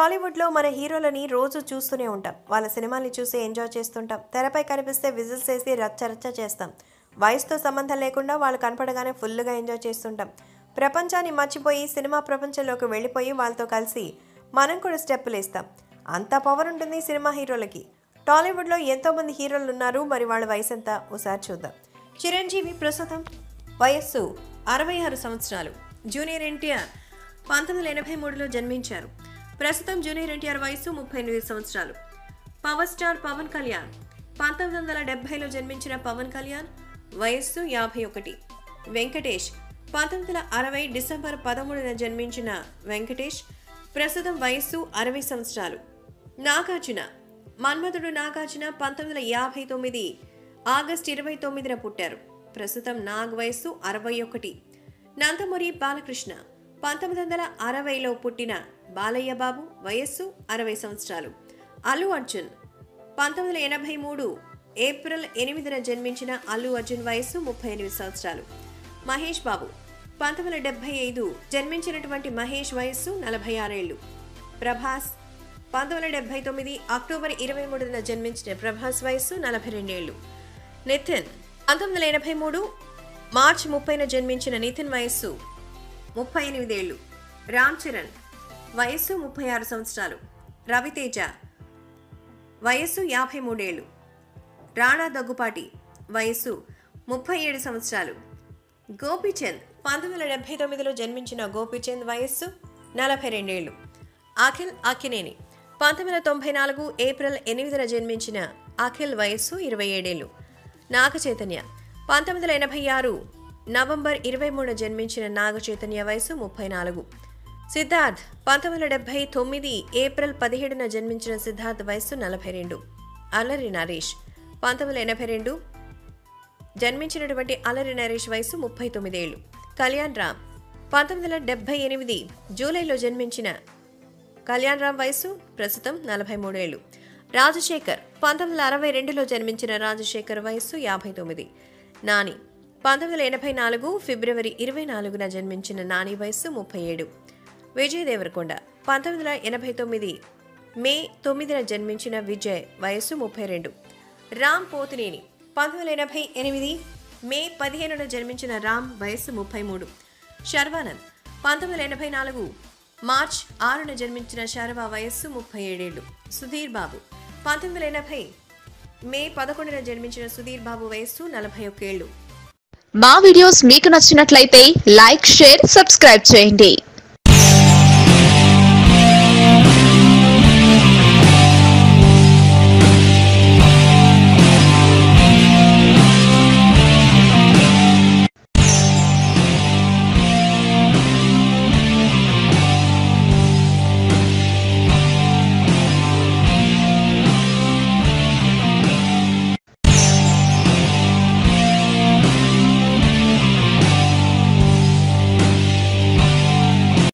టాలీవుడ్లో మన హీరోలని రోజు చూస్తూనే ఉంటాం వాళ్ళ సినిమాల్ని చూసి ఎంజాయ్ చేస్తుంటాం తెరపై కనిపిస్తే విజిల్స్ వేసి రచ్చరచ్చ చేస్తాం వయసుతో సంబంధం లేకుండా వాళ్ళు కనపడగానే ఫుల్గా ఎంజాయ్ చేస్తుంటాం ప్రపంచాన్ని మర్చిపోయి సినిమా ప్రపంచంలోకి వెళ్ళిపోయి వాళ్ళతో కలిసి మనం కూడా స్టెప్పులు వేస్తాం అంత పవర్ ఉంటుంది సినిమా హీరోలకి టాలీవుడ్లో ఎంతోమంది హీరోలు ఉన్నారు మరి వాళ్ళ వయసు ఎంత ఒకసారి చూద్దాం చిరంజీవి ప్రస్తుతం వయస్సు అరవై ఆరు సంవత్సరాలు జూనియర్ ఎన్టీఆర్ పంతొమ్మిది వందల ఎనభై మూడులో జన్మించారు ప్రస్తుతం జూనియర్ ఎన్టీఆర్ వయసు ముప్పై ఎనిమిది సంవత్సరాలు పవర్ స్టార్ పవన్ కళ్యాణ్ పంతొమ్మిది వందల డెబ్బైలో జన్మించిన పవన్ కళ్యాణ్ వయస్సు యాభై ఒకటి వెంకటేష్ పంతొమ్మిది వందల అరవై డిసెంబర్ పదమూడున జన్మించిన వెంకటేష్ ప్రస్తుతం వయస్సు అరవై సంవత్సరాలు నాగార్జున మన్మధుడు నాగార్జున పంతొమ్మిది వందల యాభై తొమ్మిది ఆగస్టు ఇరవై తొమ్మిదిన పుట్టారు ప్రస్తుతం నాగ్ వయస్సు అరవై ఒకటి నందమూరి బాలకృష్ణ పంతొమ్మిది వందల అరవైలో పుట్టిన బాలయ్య బాబు వయస్సు అరవై సంవత్సరాలు అల్లు అర్జున్ పంతొమ్మిది వందల ఎనభై మూడు ఏప్రిల్ ఎనిమిదిన జన్మించిన అల్లు అర్జున్ వయస్సు ముప్పై ఎనిమిది సంవత్సరాలు మహేష్ బాబు పంతొమ్మిది వందల డెబ్బై ఐదు జన్మించినటువంటి మహేష్ వయస్సు నలభై ఆరేళ్లు ప్రభాస్ పంతొమ్మిది వందల డెబ్బై తొమ్మిది అక్టోబర్ ఇరవై మూడున జన్మించిన ప్రభాస్ వయస్సు నలభై రెండేళ్లు నితిన్ పంతొమ్మిది వందల ఎనభై మూడు మార్చి ముప్పైన జన్మించిన నితిన్ వయస్సు ముప్పై ఎనిమిదేళ్లు రామ్ చరణ్ వయస్సు ముప్పై ఆరు సంవత్సరాలు రవితేజ వయస్సు యాభై మూడేళ్లు రాణా దగ్గుపాటి వయస్సు ముప్పై ఏడు సంవత్సరాలు గోపీచంద్ పంతొమ్మిది వందల డెబ్బై తొమ్మిదిలో జన్మించిన గోపీచంద్ వయస్సు నలభై రెండేళ్లు అఖిల్ అఖినేని పంతొమ్మిది వందల తొంభై నాలుగు ఏప్రిల్ ఎనిమిదిన జన్మించిన అఖిల్ వయస్సు ఇరవై ఏడేళ్లు నాగ చైతన్య పంతొమ్మిది వందల ఎనభై ఆరు నవంబర్ ఇరవై మూడున జన్మించిన నాగ చైతన్య వయసు ముప్పై నాలుగు సిద్ధార్థ్ పంతొమ్మిది వందల డెబ్బై తొమ్మిది ఏప్రిల్ పదిహేడున జన్మించిన సిద్ధార్థ్ వయస్సు నలభై రెండు అల్లరి నరేష్ పంతొమ్మిది వందల ఎనభై రెండు జన్మించినటువంటి అల్లరి నరేష్ వయసు ముప్పై తొమ్మిదేళ్లు కళ్యాణ్ రామ్ పంతొమ్మిది వందల డెబ్బై ఎనిమిది జూలైలో జన్మించిన కళ్యాణ్ రామ్ వయసు ప్రస్తుతం నలభై మూడేళ్లు రాజశేఖర్ పంతొమ్మిది వందల అరవై రెండులో జన్మించిన రాజశేఖర్ వయస్సు యాభై తొమ్మిది నాని పంతొమ్మిది వందల ఎనభై నాలుగు ఫిబ్రవరి ఇరవై నాలుగున జన్మించిన నాని వయస్సు ముప్పై ఏడు విజయ్ దేవరకొండ పంతొమ్మిది వందల ఎనభై తొమ్మిది మే తొమ్మిదిన జన్మించిన విజయ్ వయస్సు ముప్పై రెండు రామ్ పోతినేని పంతొమ్మిది వందల ఎనభై ఎనిమిది మే పదిహేనున జన్మించిన రామ్ వయస్సు ముప్పై మూడు శర్వానంద్ పంతొమ్మిది వందల ఎనభై నాలుగు మార్చ్ ఆరున జన్మించిన శర్వ వయస్సు ముప్పై ఏడేళ్లు సుధీర్ బాబు పంతొమ్మిది వందల ఎనభై మే పదకొండున జన్మించిన సుధీర్ బాబు వయస్సు నలభై ఒక్కేళ్లు మా వీడియోస్ మీకు నచ్చినట్లయితే లైక్ షేర్ సబ్స్క్రైబ్ చేయండి